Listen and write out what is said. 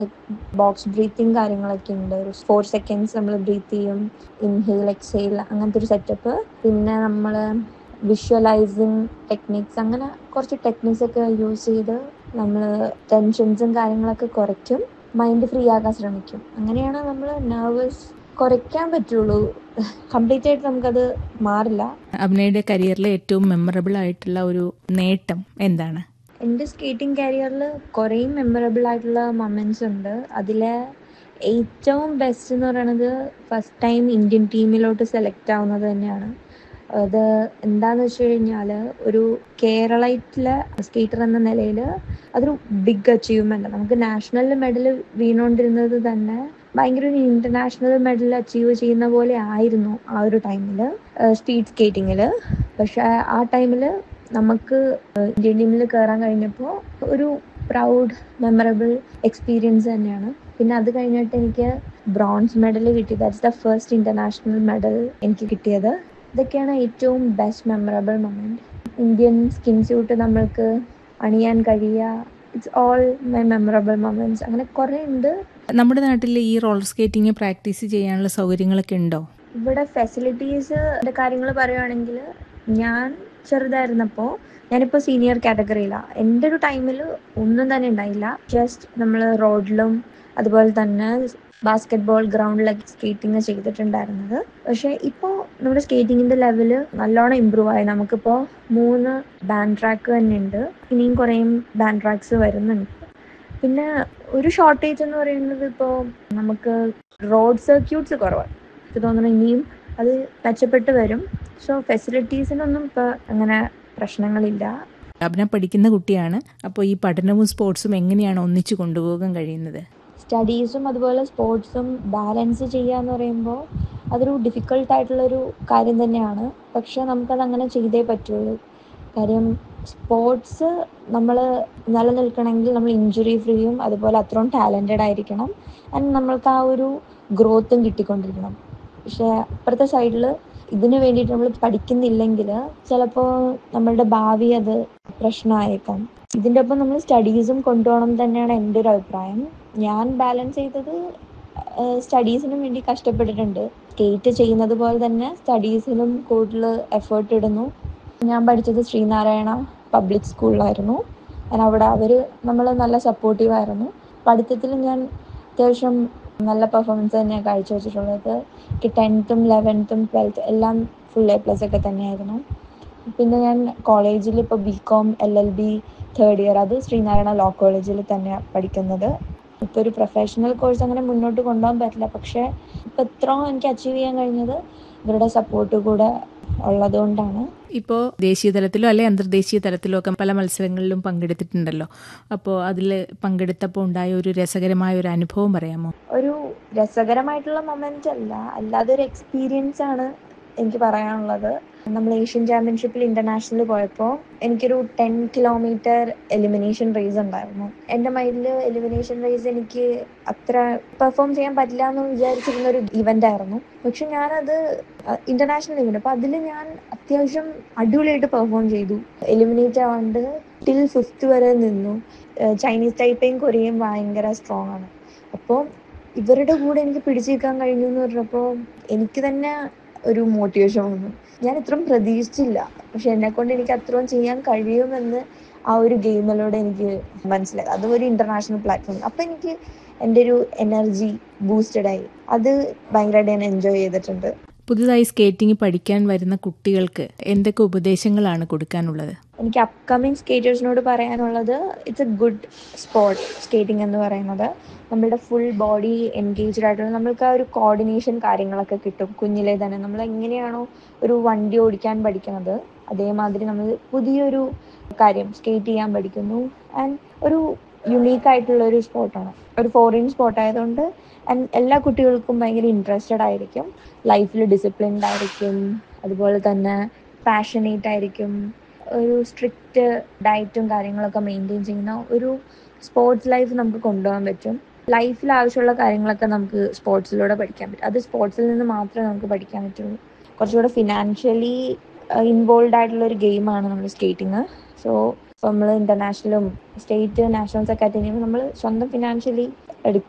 box breathing കാര്യങ്ങളൊക്കെ ഉണ്ട് ഒരു ഫോർ സെക്കൻഡ്സ് നമ്മൾ ബ്രീത്ത് ചെയ്യും ഇൻഹെയിൽ എക്സെയിൽ അങ്ങനത്തെ ഒരു സെറ്റപ്പ് പിന്നെ നമ്മൾ വിഷ്വലൈസിങ് ടെക്നിക്സ് അങ്ങനെ കുറച്ച് ടെക്നിക്സ് ഒക്കെ യൂസ് ചെയ്ത് നമ്മൾ ടെൻഷൻസും കാര്യങ്ങളൊക്കെ കുറയ്ക്കും മൈൻഡ് ഫ്രീ ആക്കാൻ ശ്രമിക്കും അങ്ങനെയാണ് നമ്മൾ നെർവസ് കുറയ്ക്കാൻ പറ്റുള്ളൂ കംപ്ലീറ്റ് ആയിട്ട് നമുക്കത് മാറില്ല അഭിനയുടെ കരിയറിലെ ഏറ്റവും മെമ്മറബിൾ ആയിട്ടുള്ള ഒരു നേട്ടം എന്താണ് എൻ്റെ സ്കേറ്റിംഗ് കരിയറിൽ കുറേ മെമ്മറബിൾ ആയിട്ടുള്ള മൊമെൻറ്റ്സ് ഉണ്ട് അതിലെ ഏറ്റവും ബെസ്റ്റ് എന്ന് പറയുന്നത് ഫസ്റ്റ് ടൈം ഇന്ത്യൻ ടീമിലോട്ട് സെലക്ട് ആവുന്നത് തന്നെയാണ് അത് എന്താണെന്ന് വെച്ച് കഴിഞ്ഞാൽ ഒരു കേരളത്തിലെ സ്കേറ്റർ എന്ന നിലയിൽ അതൊരു ബിഗ് അച്ചീവ്മെൻ്റ് നമുക്ക് നാഷണൽ മെഡൽ വീണുകൊണ്ടിരുന്നത് തന്നെ ഭയങ്കര ഒരു ഇൻ്റർനാഷണൽ മെഡൽ അച്ചീവ് ചെയ്യുന്ന പോലെ ആയിരുന്നു ആ ഒരു ടൈമിൽ സ്പീഡ് സ്കേറ്റിങ്ങിൽ പക്ഷേ ആ ടൈമിൽ നമുക്ക് ഇന്ത്യൻ ടീമിൽ കയറാൻ കഴിഞ്ഞപ്പോൾ ഒരു പ്രൗഡ് മെമ്മറബിൾ എക്സ്പീരിയൻസ് തന്നെയാണ് പിന്നെ അത് കഴിഞ്ഞിട്ട് എനിക്ക് ബ്രോൺസ് മെഡൽ കിട്ടി that's the first international medal എനിക്ക് കിട്ടിയത് ഇതൊക്കെയാണ് ഏറ്റവും best memorable moment Indian skin suit നമ്മൾക്ക് അണിയാൻ കഴിയുക it's all my memorable moments അങ്ങനെ കുറേ ഉണ്ട് നമ്മുടെ നാട്ടിൽ ഈ റോളർ സ്കേറ്റിംഗ് പ്രാക്ടീസ് ചെയ്യാനുള്ള സൗകര്യങ്ങളൊക്കെ ഉണ്ടോ ഇവിടെ ഫെസിലിറ്റീസ് കാര്യങ്ങൾ പറയുവാണെങ്കിൽ ഞാൻ ചെറുതായിരുന്നപ്പോൾ ഞാനിപ്പോൾ സീനിയർ കാറ്റഗറിയിലാണ് എൻ്റെ ഒരു ടൈമിൽ ഒന്നും തന്നെ ഉണ്ടായില്ല ജസ്റ്റ് നമ്മൾ റോഡിലും അതുപോലെ തന്നെ ബാസ്കറ്റ് ബോൾ ഗ്രൗണ്ടിലൊക്കെ സ്കേറ്റിംഗ് ചെയ്തിട്ടുണ്ടായിരുന്നത് പക്ഷേ ഇപ്പോൾ നമ്മുടെ സ്കേറ്റിങ്ങിൻ്റെ ലെവല് നല്ലോണം ഇമ്പ്രൂവ് ആയി നമുക്കിപ്പോൾ മൂന്ന് ബാൻഡ് ട്രാക്ക് തന്നെ ഉണ്ട് ഇനിയും കുറേ ബാൻഡ് ട്രാക്സ് വരുന്നുണ്ട് പിന്നെ ഒരു ഷോർട്ടേജ് എന്ന് പറയുന്നത് ഇപ്പോൾ നമുക്ക് റോഡ് സർക്യൂട്ട്സ് കുറവാണ് എനിക്ക് തോന്നുന്നു ഇനിയും അത് മെച്ചപ്പെട്ട് വരും സോ ഫെസിലിറ്റീസിനൊന്നും ഇപ്പോൾ അങ്ങനെ പ്രശ്നങ്ങളില്ല അഭിന പഠിക്കുന്ന കുട്ടിയാണ് അപ്പോൾ ഈ പഠനവും സ്പോർട്സും എങ്ങനെയാണ് ഒന്നിച്ചു കൊണ്ടുപോകാൻ കഴിയുന്നത് സ്റ്റഡീസും അതുപോലെ സ്പോർട്സും ബാലൻസ് ചെയ്യുക എന്ന് പറയുമ്പോൾ അതൊരു ഡിഫിക്കൾട്ടായിട്ടുള്ളൊരു കാര്യം തന്നെയാണ് പക്ഷെ നമുക്കത് അങ്ങനെ ചെയ്തേ പറ്റുള്ളൂ കാര്യം സ്പോർട്സ് നമ്മൾ നിലനിൽക്കണമെങ്കിൽ നമ്മൾ ഇഞ്ചുറി ഫ്രീയും അതുപോലെ അത്രയും ടാലൻറ്റഡ് ആയിരിക്കണം ആൻഡ് നമ്മൾക്ക് ആ ഒരു ഗ്രോത്തും കിട്ടിക്കൊണ്ടിരിക്കണം പക്ഷേ അപ്പുറത്തെ സൈഡിൽ ഇതിനു വേണ്ടിയിട്ട് നമ്മൾ പഠിക്കുന്നില്ലെങ്കിൽ ചിലപ്പോൾ നമ്മളുടെ ഭാവി അത് പ്രശ്നമായേക്കാം ഇതിൻ്റെ ഒപ്പം നമ്മൾ സ്റ്റഡീസും കൊണ്ടുപോകണം തന്നെയാണ് എൻ്റെ ഒരു അഭിപ്രായം ഞാൻ ബാലൻസ് ചെയ്തത് സ്റ്റഡീസിനും വേണ്ടി കഷ്ടപ്പെട്ടിട്ടുണ്ട് സ്കേറ്റ് ചെയ്യുന്നത് പോലെ തന്നെ സ്റ്റഡീസിനും കൂടുതൽ എഫേർട്ട് ഇടുന്നു ഞാൻ പഠിച്ചത് ശ്രീനാരായണ പബ്ലിക് സ്കൂളിലായിരുന്നു ഞാൻ അവിടെ അവർ നമ്മൾ നല്ല സപ്പോർട്ടീവ് ആയിരുന്നു പഠിത്തത്തിൽ ഞാൻ അത്യാവശ്യം നല്ല പെർഫോമൻസ് തന്നെയാണ് കാഴ്ചവെച്ചിട്ടുള്ളത് എനിക്ക് ടെൻത്തും ലെവൻത്തും ട്വൽത്ത് എല്ലാം ഫുൾ എ പ്ലസ് ഒക്കെ തന്നെയായിരുന്നു പിന്നെ ഞാൻ കോളേജിൽ ഇപ്പോൾ B com L L B third year അത് ശ്രീനാരായണ ലോ കോളേജിൽ തന്നെയാണ് പഠിക്കുന്നത് ഇപ്പോൾ ഒരു പ്രൊഫഷണൽ കോഴ്സ് അങ്ങനെ മുന്നോട്ട് കൊണ്ടുപോകാൻ പറ്റില്ല പക്ഷേ ഇപ്പോൾ ഇത്രയും എനിക്ക് അച്ചീവ് ചെയ്യാൻ കഴിഞ്ഞത് ഇവരുടെ സപ്പോർട്ട് കൂടെ ഉള്ളതുകൊണ്ടാണ് ഇപ്പോൾ ദേശീയ തലത്തിലോ അല്ലെ അന്തർദേശീയ തലത്തിലോ ഒക്കെ പല മത്സരങ്ങളിലും പങ്കെടുത്തിട്ടുണ്ടല്ലോ അപ്പോൾ അതിൽ പങ്കെടുത്തപ്പോൾ ഉണ്ടായ ഒരു രസകരമായ ഒരു അനുഭവം പറയാമോ ഒരു രസകരമായിട്ടുള്ള മൊമെന്റ് അല്ല അല്ലാതെ ഒരു എക്സ്പീരിയൻസ് ആണ് എനിക്ക് പറയാനുള്ളത് നമ്മൾ ഏഷ്യൻ ചാമ്പ്യൻഷിപ്പിൽ ഇന്റർനാഷണൽ പോയപ്പോൾ എനിക്കൊരു ടെൻ കിലോമീറ്റർ എലിമിനേഷൻ റേസ് ഉണ്ടായിരുന്നു എൻ്റെ മൈൻഡിൽ എലിമിനേഷൻ റേസ് എനിക്ക് അത്ര പെർഫോം ചെയ്യാൻ പറ്റില്ല എന്ന് വിചാരിച്ചിരുന്ന ഒരു ഇവന്റ് ആയിരുന്നു പക്ഷെ ഞാനത് ഇന്റർനാഷണൽ ഇവന്റ് അപ്പോൾ അതിൽ ഞാൻ അത്യാവശ്യം അടിപൊളിയായിട്ട് പെർഫോം ചെയ്തു എലിമിനേറ്റ് ആവാണ്ട് ടിൽ ഫിഫ്ത്ത് വരെ നിന്നു ചൈനീസ് ടൈപ്പയും കൊറിയയും ഭയങ്കര സ്ട്രോങ് ആണ് അപ്പോൾ ഇവരുടെ കൂടെ എനിക്ക് പിടിച്ചു നിൽക്കാൻ കഴിഞ്ഞു എന്ന് പറഞ്ഞപ്പോൾ എനിക്ക് തന്നെ ഒരു മോട്ടിവേഷൻ വന്നു ഞാൻ ഇത്രയും പ്രതീക്ഷിച്ചില്ല പക്ഷെ എന്നെ കൊണ്ട് എനിക്ക് അത്രയും ചെയ്യാൻ കഴിയുമെന്ന് ആ ഒരു ഗെയിമിലൂടെ എനിക്ക് മനസ്സിലായി അതും ഒരു ഇന്റർനാഷണൽ പ്ലാറ്റ്ഫോം അപ്പൊ എനിക്ക് എൻ്റെ ഒരു എനർജി ബൂസ്റ്റഡ് ആയി അത് ഭയങ്കരമായിട്ട് ഞാൻ എൻജോയ് ചെയ്തിട്ടുണ്ട് പുതുതായി സ്കേറ്റിംഗ് പഠിക്കാൻ വരുന്ന കുട്ടികൾക്ക് എന്തൊക്കെ ഉപദേശങ്ങളാണ് കൊടുക്കാനുള്ളത് എനിക്ക് അപ്കമിങ് സ്കേറ്റേഴ്സിനോട് പറയാനുള്ളത് it's a good sport skating എന്ന് പറയുന്നത് നമ്മളുടെ ഫുൾ ബോഡി എൻഗേജ്ഡ് ആയിട്ടുള്ള നമ്മൾക്ക് ആ ഒരു കോർഡിനേഷൻ കാര്യങ്ങളൊക്കെ കിട്ടും കുഞ്ഞിലെ തന്നെ നമ്മൾ എങ്ങനെയാണോ ഒരു വണ്ടി ഓടിക്കാൻ പഠിക്കുന്നത് അതേമാതിരി നമ്മൾ പുതിയൊരു കാര്യം സ്കേറ്റ് ചെയ്യാൻ പഠിക്കുന്നു ആൻഡ് ഒരു യുണീക്ക് ആയിട്ടുള്ള ഒരു സ്പോർട്ടാണ് ഒരു ഫോറിൻ സ്പോർട്ട് ആയതുകൊണ്ട് ആൻഡ് എല്ലാ കുട്ടികൾക്കും ഭയങ്കര ഇൻട്രസ്റ്റഡ് ആയിരിക്കും ലൈഫിൽ ഡിസിപ്ലിൻഡ് ആയിരിക്കും അതുപോലെ തന്നെ പാഷനേറ്റ് ആയിരിക്കും ഒരു സ്ട്രിക്റ്റ് ഡയറ്റും കാര്യങ്ങളൊക്കെ മെയിൻറ്റെയിൻ ചെയ്യുന്ന ഒരു സ്പോർട്സ് ലൈഫ് നമുക്ക് കൊണ്ടുപോകാൻ പറ്റും ലൈഫിൽ ആവശ്യമുള്ള കാര്യങ്ങളൊക്കെ നമുക്ക് സ്പോർട്സിലൂടെ പഠിക്കാൻ പറ്റും അത് സ്പോർട്സിൽ നിന്ന് മാത്രമേ നമുക്ക് പഠിക്കാൻ പറ്റുള്ളൂ കുറച്ചുകൂടെ ഫിനാൻഷ്യലി ഇൻവോൾവ് ആയിട്ടുള്ള ഒരു ഗെയിമാണ് നമ്മൾ സ്കേറ്റിങ് സോ നമ്മൾ ഇന്റർനാഷണലും സ്റ്റേറ്റ് നാഷണൽസ് ഒക്കെ അറ്റൻഡ് ചെയ്യുമ്പോൾ നമ്മൾ സ്വന്തം ഫിനാൻഷ്യലി എടുക്കുക